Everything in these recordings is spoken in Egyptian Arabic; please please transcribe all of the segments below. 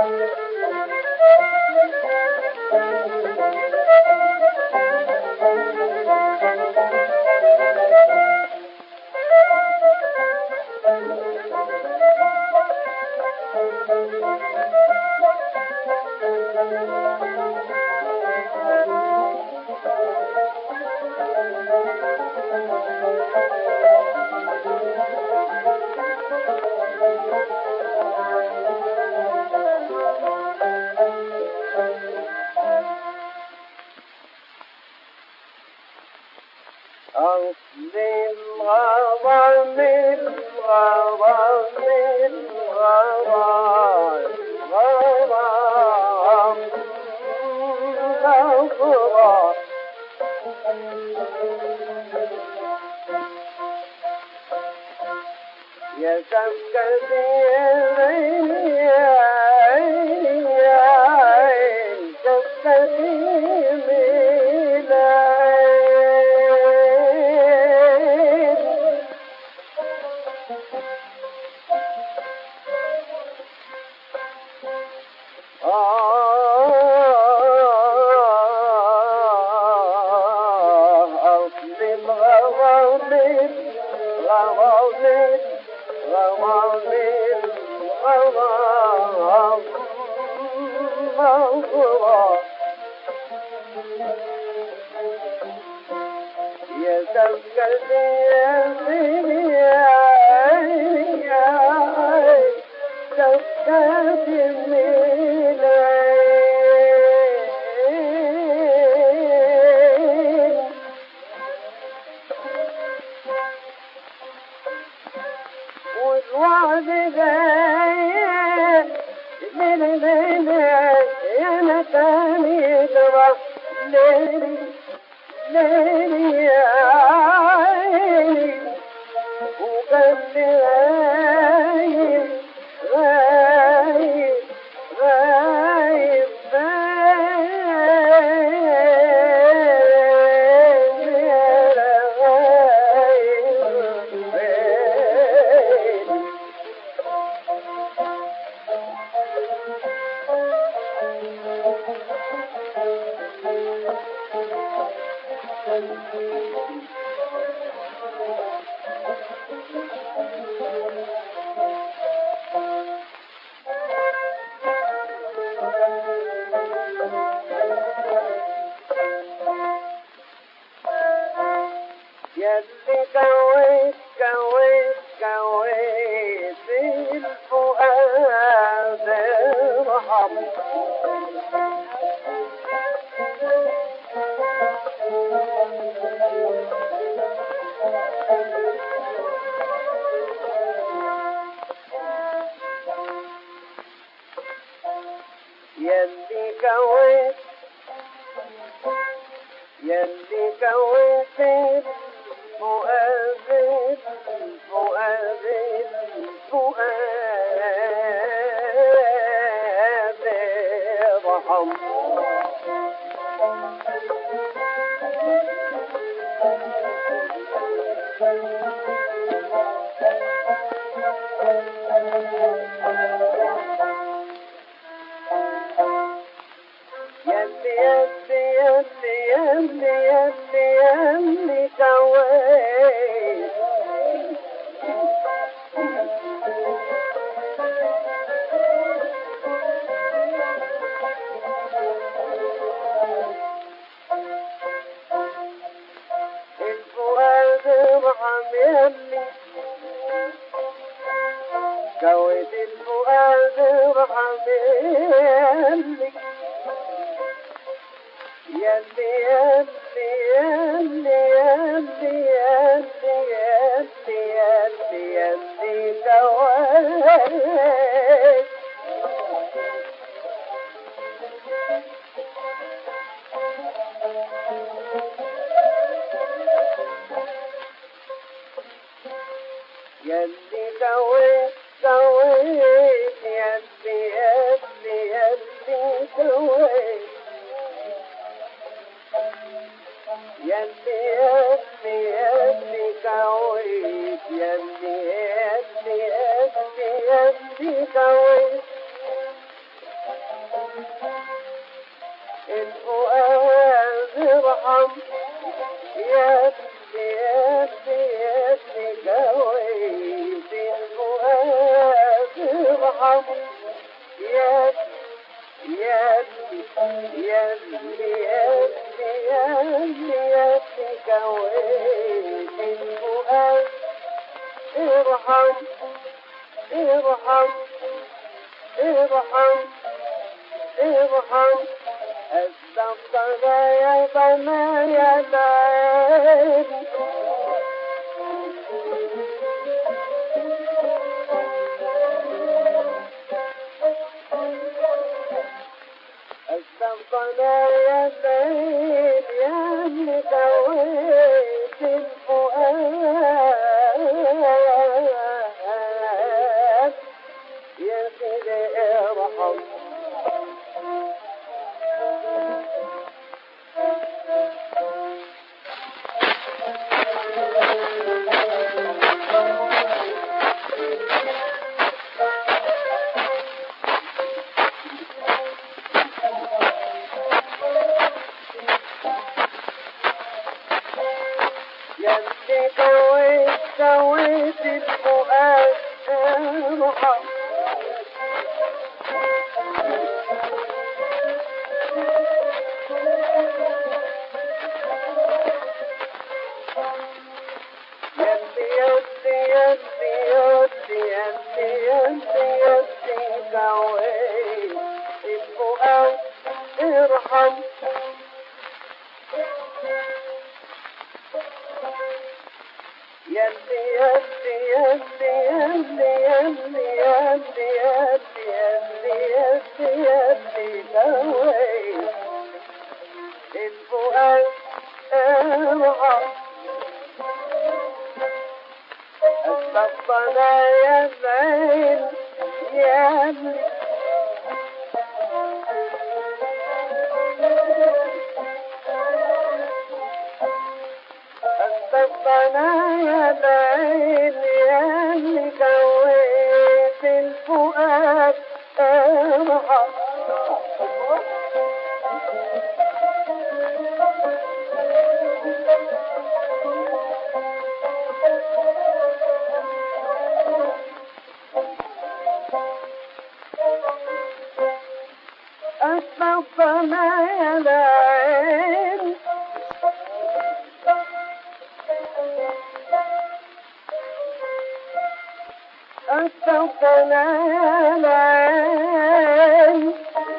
أصل الغرام الغرام الغرام غرام الغرام يا سكت أصل الغرام الغرام غرام غرام غرام يا سكت يا سكت الميلاد والوعد جاي ليلي ليلي انا تاني ترى ليلي ليلي يا عيني وقلبي غايب غايب غايب غايب يلي كويت كويت كويت الفؤاد ارحم يلي كويت يلي كويت الفؤاد الفؤاد الفؤاد ارحم يلي يلي يلي يلي يلي يلي كويت الفؤاد ارحم يلي كويت الفؤاد ارحم يلي يلي يلي يلي يلي يلي يلي يلي يلي كويت يلي كويت كويت يلي يلي يلي كويت يلي يلي يلي كويت يلي يلي يلي يلي كويت ارحم يا يا يا يا يا كويت الفؤاد ارحم ارحم ارحم ارحم استغفر يا بنا يا دار استغفر يا دار يا مدويت الفؤاد يا سيدي ارحم يلي كويت كويت الفؤاد ارحم يلي يلي يلي يلي يلي يلي يلي كويت الفؤاد ارحم يلي يلي يلي يلي يلي يلي يلي يلي يلي يلي كويت الفؤاد ارحم استغفر يا زين يلي استغفر يا زين يلي كويت الفؤاد ارحم استغفر يا زين استغفر يا زين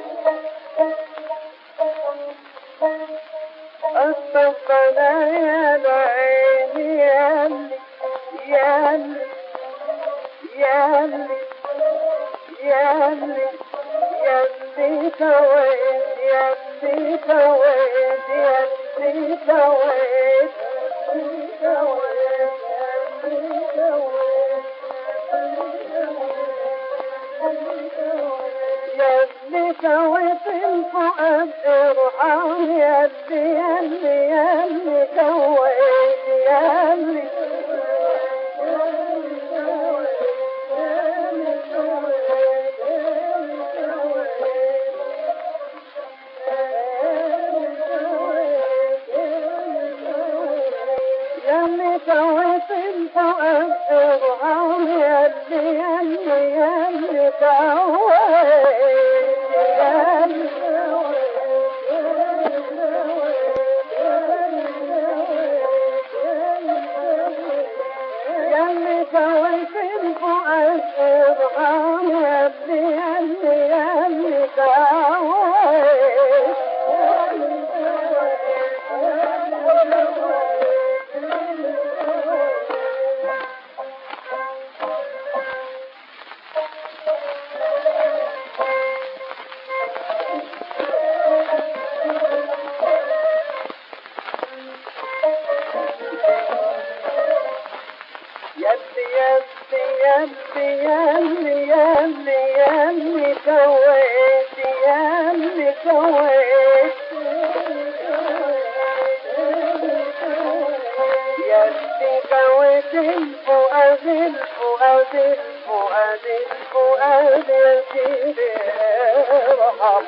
استغفر يا زين يلي يلي يلي يلي يلي كويت يلي كويت يلي كويت يلي كويت يلي كويت يلي كويت الفؤاد ارحم يلي يلي يلي كويت يلي يلي كويت الفؤاد ارحم يلي يلي يلي كويت يلي كويت الفؤاد ارحم يلي يلي يلي يلي يلي يلي يلي يلي كويت يلي كويت يلي كويت الفؤاد الفؤاد الفؤاد الفؤاد يا سيدي ارحم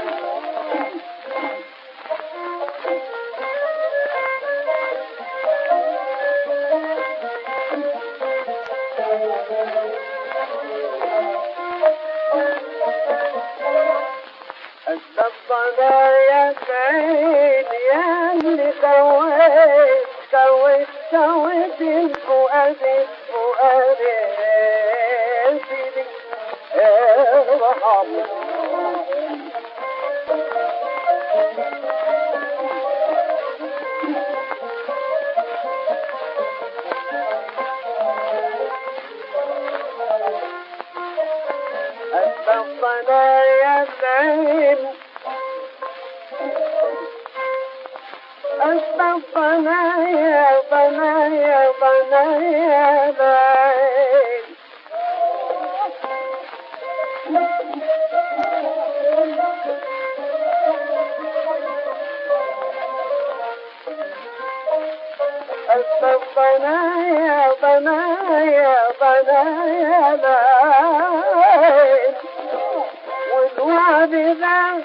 يا سعيد يا اللي سويت سويت سويت الفؤاد الفؤاد سيدي ارحم أستغفنا يا زين أستغفنا يا بنا يا بنا يا زين أستغفنا يا بنا يا بنا يا زين والوعد ذا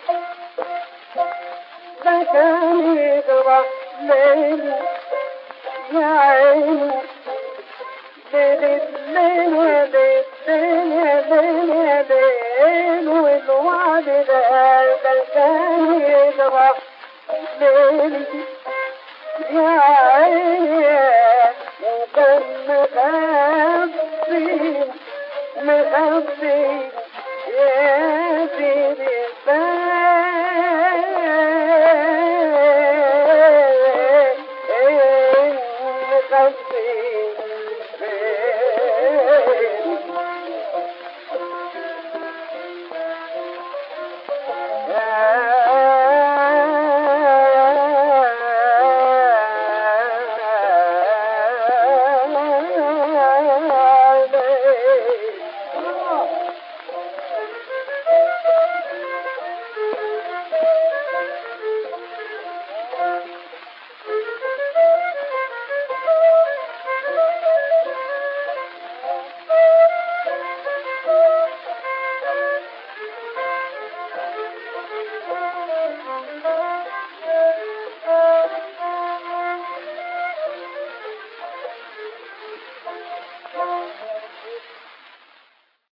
ده كان يجرى ليل يا عيني ليل الليل يا ليل ليل يا ليل يا ليل والوعد ده ده كان يجرى ليل يا عيني وكان مخبي مخبي يا سيدي